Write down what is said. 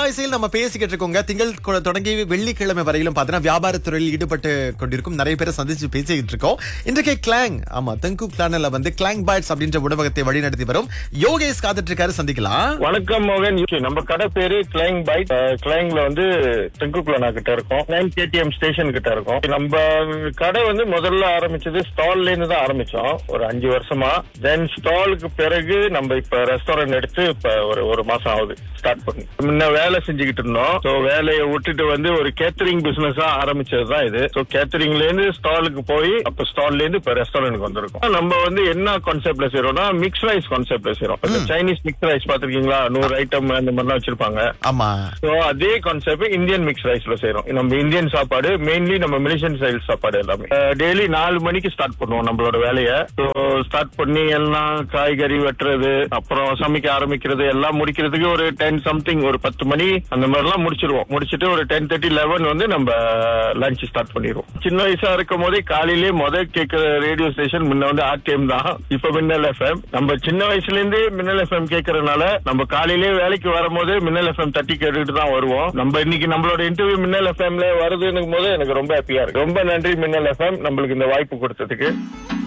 இசையில் நம்ம பேசிக்கிட்டு இருக்கோங்க திங்கள் கொ- தொடங்கி வெள்ளிக்கிழமை வரையிலும் பார்த்தீங்கன்னா வியாபாரத்துறையில் ஈடுபட்டு கொண்டிருக்கும் நிறைய பேரை சந்திச்சு பேசிக்கிட்டு இருக்கோம் இன்றைக்கு கிளாங் ஆமா தங்கு கிளானில் வந்து கிளாங் பைட்ஸ் அப்படின்ற உணவகத்தை வழிநடத்தி வரும் யோகேஷ் காத்துட்டு இருக்காரு சந்திக்கலாம் வணக்கம் மோகன் நம்ம கடை பேரு கிளைங் பைட் கிளைங்ல வந்து தெங்குக்குள்ளனா கிட்ட இருக்கோம் நைன் கேடிஎம் ஸ்டேஷன் கிட்ட இருக்கோம் நம்ம கடை வந்து முதல்ல ஆரம்பிச்சது ஸ்டால்ல இருந்து தான் ஆரம்பிச்சோம் ஒரு அஞ்சு வருஷமா தென் ஸ்டாலுக்கு பிறகு நம்ம இப்ப ரெஸ்டாரண்ட் எடுத்து இப்ப ஒரு ஒரு மாசம் ஆகுது ஸ்டார்ட் பண்ணி முன்ன வேலை செஞ்சுக்கிட்டு இருந்தோம் ஸோ வேலையை விட்டுட்டு வந்து ஒரு கேட்டரிங் பிசினஸா ஆரம்பிச்சது தான் இது ஸோ கேட்டரிங்ல இருந்து ஸ்டாலுக்கு போய் அப்ப ஸ்டால்ல இருந்து இப்ப ரெஸ்டாரண்ட்க்கு வந்திருக்கோம் நம்ம வந்து என்ன கான்செப்ட்ல செய்யறோம்னா மிக்ஸ் ரைஸ் கான்செப்ட்ல செய்யறோம் இப்ப சைனீஸ் மிக்ஸ் ரைஸ் பாத்திருக்கீங்களா நூறு ஐட்டம் அந்த மாதிரிலாம் வச்சிருப்பாங்க ஆமா சோ அதே கான்செப்ட் இந்தியன் மிக்ஸ் ரைஸ்ல செய்யறோம் நம்ம இந்தியன் சாப்பாடு மெயின்லி நம்ம மலேசியன் ஸ்டைல் சாப்பாடு எல்லாமே டெய்லி நாலு மணிக்கு ஸ்டார்ட் பண்ணுவோம் நம்மளோட வேலையை ஸோ ஸ்டார்ட் பண்ணி எல்லாம் காய்கறி வெட்டுறது அப்புறம் சமைக்க ஆரம்பிக்கிறது எல்லாம் முடிக்கிறதுக்கு ஒரு டென் சம்திங் ஒரு பத்து மணி அந்த மாதிரிலாம் முடிச்சிருவோம் முடிச்சிட்டு ஒரு டென் தேர்ட்டி லெவன் வந்து நம்ம லஞ்ச் ஸ்டார்ட் பண்ணிடுவோம் சின்ன வயசா இருக்கும் போதே காலையிலேயே முதல் கேட்கிற ரேடியோ ஸ்டேஷன் முன்ன வந்து ஆர்டிஎம் தான் இப்ப மின்னல் எஃப்எம் நம்ம சின்ன வயசுல இருந்தே மின்னல் எஃப்எம் கேட்கறதுனால நம்ம காலையிலேயே வேலைக்கு வரும்போது மின்னல் எஃப்எம் தட்டி கேட்டுட்டு தான் வருவோம் நம்ம இன்னைக்கு நம்மளோட இன்டர்வியூ மின்னல் எஃப்எம்ல வருதுன்னு போது எனக்கு ரொம்ப ஹாப்பியா இருக்கு ரொம்ப நன்றி மின்னல் எஃப்எம் நம்மளுக்கு இந்த வாய்ப்பு கொடுத்ததுக்கு